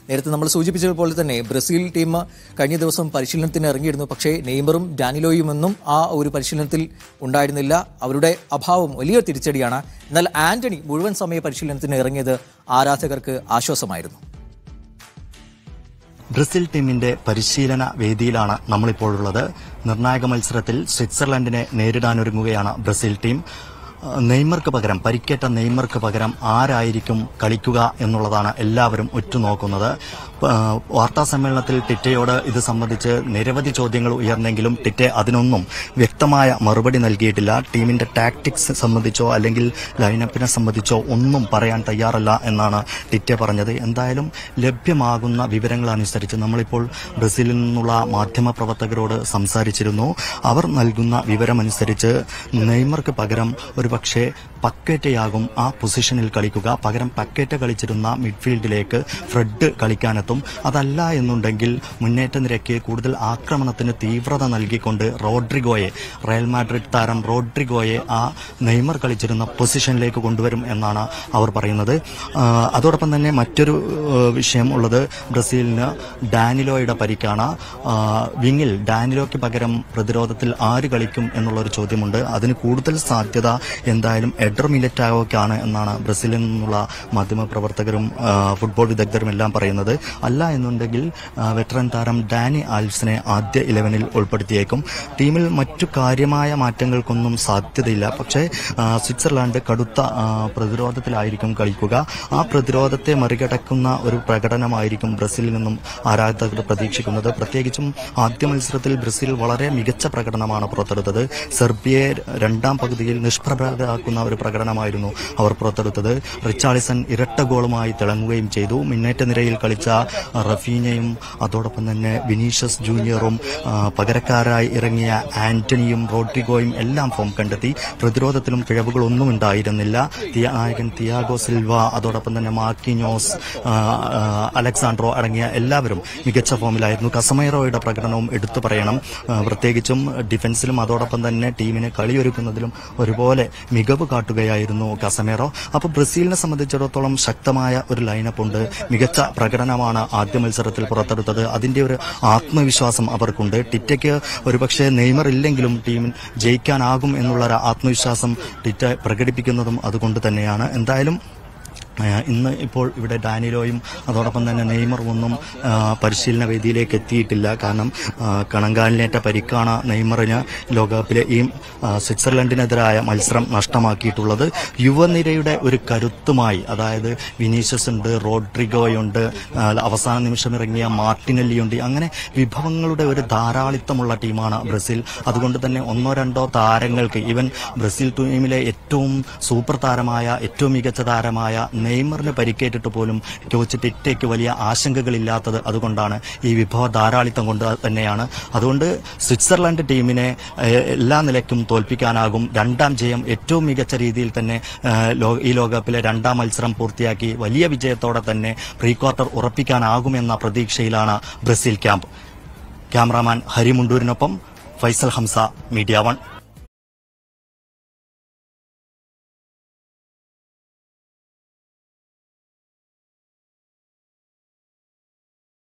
നേരത്തെ നമ്മൾ സൂചിപ്പിച്ചതുപോലെ തന്നെ ബ്രസീൽ ടീം കഴിഞ്ഞ ദിവസം പരിശീലനത്തിന് ഇറങ്ങിയിരുന്നു പക്ഷേ നെയ്മറും ഡാനിലോയും ഒന്നും ആ ഒരു പരിശീലനത്തിൽ ഉണ്ടായിരുന്നില്ല അവരുടെ അഭാവം വലിയ തിരിച്ചടിയാണ് എന്നാൽ ആന്റണി മുഴുവൻ സമയ പരിശീലനത്തിന് ഇറങ്ങിയത് ആരാധകർക്ക് ആശ്വാസമായിരുന്നു ബ്രസീൽ ടീമിന്റെ പരിശീലന വേദിയിലാണ് നമ്മളിപ്പോൾ ഉള്ളത് നിർണായക മത്സരത്തിൽ സ്വിറ്റ്സർലൻഡിനെ നേരിടാനൊരുങ്ങുകയാണ് ബ്രസീൽ ടീം ആ, നെയ്മർക്ക് പകരം പരിക്കേറ്റ നെയ്മർക്ക് പകരം ആരായിരിക്കും കളിക്കുക എന്നുള്ളതാണ് എല്ലാവരും ഉറ്റുനോക്കുന്നത് ആ, വാർത്താ സമ്മേളനത്തിൽ ടിറ്റയോട് ഇത് സംബന്ധിച്ച് നിരവധി ചോദ്യങ്ങൾ ഉയർന്നെങ്കിലും ടിറ്റെ അതിനൊന്നും വ്യക്തമായ മറുപടി നൽകിയിട്ടില്ല ടീമിന്റെ ടാക്ടിക്സ് സംബന്ധിച്ചോ അല്ലെങ്കിൽ ലൈനപ്പിനെ സംബന്ധിച്ചോ ഒന്നും പറയാൻ തയ്യാറല്ല എന്നാണ് ടിറ്റെ പറഞ്ഞത് എന്തായാലും ലഭ്യമാകുന്ന വിവരങ്ങൾ അനുസരിച്ച് നമ്മളിപ്പോൾ ബ്രസീലിൽ നിന്നുള്ള മാധ്യമ പ്രവർത്തകരോട് സംസാരിച്ചിരുന്നു അവർ നൽകുന്ന വിവരമനുസരിച്ച് നെയ്മർക്ക് പകരം ഒരുപക്ഷെ പക്കേറ്റയാകും ആ പൊസിഷനിൽ കളിക്കുക പകരം പക്കേറ്റ കളിച്ചിരുന്ന മിഡ്ഫീൽഡിലേക്ക് ഫ്രെഡ് കളിക്കാനെത്തും അതല്ല എന്നുണ്ടെങ്കിൽ മുന്നേറ്റ നിരക്ക് കൂടുതൽ ആക്രമണത്തിന് തീവ്രത നൽകിക്കൊണ്ട് റോഡ്രിഗോയെ റയൽ മാഡ്രിഡ് താരം റോഡ്രിഗോയെ ആ നെയ്മർ കളിച്ചിരുന്ന പൊസിഷനിലേക്ക് കൊണ്ടുവരും എന്നാണ് അവർ പറയുന്നത് ആ, അതോടൊപ്പം തന്നെ മറ്റൊരു ആ, വിഷയം ഉള്ളത് ബ്രസീലിന് ഡാനിലോയുടെ പരിക്കാണ് ആ, വിങ്ങിൽ ഡാനിലോയ്ക്ക് പകരം പ്രതിരോധത്തിൽ ആര് കളിക്കും എന്നുള്ള ഒരു ചോദ്യമുണ്ട് അതിന് കൂടുതൽ സാധ്യത എന്തായാലും എഡർ മിലറ്റാവോക്കാണ് എന്നാണ് ബ്രസീലിൽ നിന്നുള്ള മാധ്യമപ്രവർത്തകരും ആ, ഫുട്ബോൾ വിദഗ്ധരും എല്ലാം പറയുന്നത് അല്ല എന്നുണ്ടെങ്കിൽ ആ, വെറ്ററൻ താരം ഡാനി ആൽസിനെ ആദ്യ ഇലവനിൽ ഉൾപ്പെടുത്തിയേക്കും ടീമിൽ മറ്റു കാര്യമായ മാറ്റങ്ങൾക്കൊന്നും സാധ്യതയില്ല പക്ഷേ ആ, സ്വിറ്റ്സർലാൻഡ് കടുത്ത ആ, പ്രതിരോധത്തിലായിരിക്കും കളിക്കുക ആ പ്രതിരോധത്തെ മറികടക്കുന്ന ഒരു പ്രകടനമായിരിക്കും ബ്രസീലിൽ നിന്നും ആരാധകർ പ്രതീക്ഷിക്കുന്നത് പ്രത്യേകിച്ചും ആദ്യ മത്സരത്തിൽ ബ്രസീൽ വളരെ മികച്ച പ്രകടനമാണ് പുറത്തെടുത്തത് സെർബിയയെ രണ്ടാം പകുതിയിൽ നിഷ്പ്രഭരാക്കുന്ന ഒരു പ്രകടനമായിരുന്നു അവർ പുറത്തെടുത്തത് റിച്ചാളിസൺ ഇരട്ട ഗോളുമായി തിളങ്ങുകയും ചെയ്തു മുന്നേറ്റ നിരയിൽ കളിച്ച റഫീനയും അതോടൊപ്പം തന്നെ വിനീഷ്യസ് ജൂനിയറും ആ, പകരക്കാരായി ഇറങ്ങിയ ആന്റണിയും റോഡ്രിഗോയും എല്ലാം ഫോം കണ്ടെത്തി പ്രതിരോധത്തിലും പിഴവുകളൊന്നും ഉണ്ടായിരുന്നില്ല തിയ- നായകൻ തിയാഗോ സിൽവ അതോടൊപ്പം തന്നെ മാർക്കിനോസ് ആ, ആ, അലക്സാണ്ട്രോ അടങ്ങിയ എല്ലാവരും മികച്ച ഫോമിലായിരുന്നു കസമൈറോയുടെ പ്രകടനവും എടുത്തു പറയണം ആ, പ്രത്യേകിച്ചും ഡിഫൻസിലും അതോടൊപ്പം തന്നെ ടീമിനെ കളിയൊരുക്കുന്നതിലും ഒരുപോലെ മികവ് കാട്ടുകയായിരുന്നു കസമേറോ അപ്പോൾ ബ്രസീലിനെ സംബന്ധിച്ചിടത്തോളം ശക്തമായ ഒരു ലൈനപ്പ് ഉണ്ട് മികച്ച പ്രകടനമാണ് ആദ്യ മത്സരത്തിൽ പുറത്തെടുത്തത് അതിന്റെ ഒരു ആത്മവിശ്വാസം അവർക്കുണ്ട് ടിറ്റയ്ക്ക് ഒരുപക്ഷെ നെയ്മർ ഇല്ലെങ്കിലും ടീമിൽ ജയിക്കാനാകും എന്നുള്ള ഒരു ആത്മവിശ്വാസം ടിറ്റ പ്രകടിപ്പിക്കുന്നതും അതുകൊണ്ട് തന്നെയാണ് എന്തായാലും ആ, ഇന്ന് ഇപ്പോൾ ഇവിടെ ഡാനിലോയും അതോടൊപ്പം തന്നെ നെയ്മറും ഒന്നും ആ, പരിശീലന വേദിയിലേക്ക് എത്തിയിട്ടില്ല കാരണം ആ, കണങ്കാലിനേറ്റ പരിക്കാണ് നെയ്മറിന് ലോകകപ്പിലെ ഈ ആ, സ്വിറ്റ്സർലൻഡിനെതിരായ മത്സരം നഷ്ടമാക്കിയിട്ടുള്ളത് യുവനിരയുടെ ഒരു കരുത്തുമായി അതായത് വിനീഷ്യസ് ഉണ്ട് റോഡ്രിഗോയുണ്ട് ആ, അവസാന നിമിഷം ഇറങ്ങിയ മാർട്ടിനെല്ലിയുണ്ട് അങ്ങനെ വിഭവങ്ങളുടെ ഒരു ധാരാളിത്തമുള്ള ടീമാണ് ബ്രസീൽ അതുകൊണ്ട് തന്നെ ഒന്നോ രണ്ടോ താരങ്ങൾക്ക് ഈവൻ ബ്രസീൽ ടീമിലെ ഏറ്റവും സൂപ്പർ താരമായ ഏറ്റവും മികച്ച താരമായ നെയ്മറിന് പരിക്കേറ്റിട്ട് പോലും കോച്ച് ടിറ്റയ്ക്ക് വലിയ ആശങ്കകളില്ലാത്തത് അതുകൊണ്ടാണ് ഈ വിഭവ ധാരാളിത്തം കൊണ്ട് തന്നെയാണ് അതുകൊണ്ട് സ്വിറ്റ്സർലൻഡ് ടീമിനെ ഏഹ്, എല്ലാ നിലയ്ക്കും തോൽപ്പിക്കാനാകും രണ്ടാം ജയം ഏറ്റവും മികച്ച രീതിയിൽ തന്നെ ഏഹ്, ലോ- ഈ ലോകകപ്പിലെ രണ്ടാം മത്സരം പൂർത്തിയാക്കി വലിയ വിജയത്തോടെ തന്നെ പ്രീ ക്വാർട്ടർ ഉറപ്പിക്കാനാകുമെന്ന പ്രതീക്ഷയിലാണ് ബ്രസീൽ ക്യാമ്പ് ക്യാമറാമാൻ ഹരിമുണ്ടൂരിനൊപ്പം ഫൈസൽ ഹംസ മീഡിയ വൺ